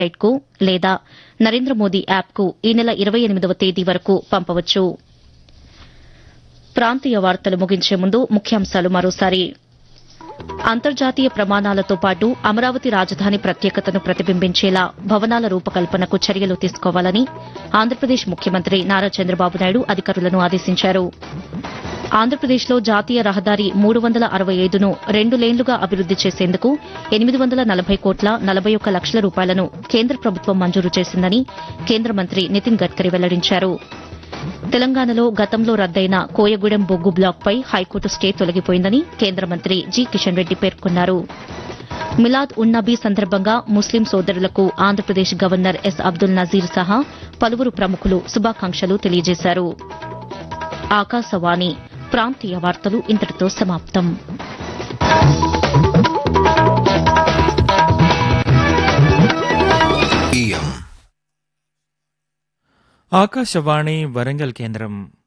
వెబ్సైట్కు లేదా నరేంద్ర మోదీ యాప్కు ఈ నెల ఇరవై ఎనిమిదవ తేదీ వరకు పంపవచ్చు ప్రాంతీయ వార్తలు ముగించే ముందు ముఖ్యాంశాలు మరోసారి అంతర్జాతీయ ప్రమాణాలతో పాటు అమరావతి రాజధాని ప్రత్యేకతను ప్రతిబింబించేలా భవనాల రూపకల్పనకు చర్యలు తీసుకోవాలని ఆంధ్రప్రదేశ్ ముఖ్యమంత్రి నారా చంద్రబాబు నాయుడు అధికారులను ఆదేశించారు ఆంధ్రప్రదేశ్లో జాతీయ రహదారి మూడు వందల అరవై ఐదును రెండు లేన్లుగా అభివృద్ది చేసేందుకు ఎనిమిది వందల నలభై కోట్ల నలభై ఒక్క లక్షల రూపాయలను కేంద్ర ప్రభుత్వం మంజూరు చేసిందని కేంద్ర మంత్రి నితిన్ గడ్కరీ వెల్లడించారు తెలంగాణలో గతంలో రద్దయిన కోయగూడెం బొగ్గు బ్లాక్పై హైకోర్టు స్టే తొలగిపోయిందని కేంద్ర మంత్రి జి కిషన్ రెడ్డి పేర్కొన్నారు మిలాద్ ఉన్ నబీ సందర్భంగా ముస్లిం సోదరులకు ఆంధ్రప్రదేశ్ గవర్నర్ ఎస్ అబ్దుల్ నజీర్ సహా పలువురు ప్రముఖులు శుభాకాంక్షలు తెలియజేశారు ఆకాశవాణి ప్రాంతీయ వార్తలు ఇంతటితో సమాప్తం ఆకాశవాణి వరంగల్ కేంద్రం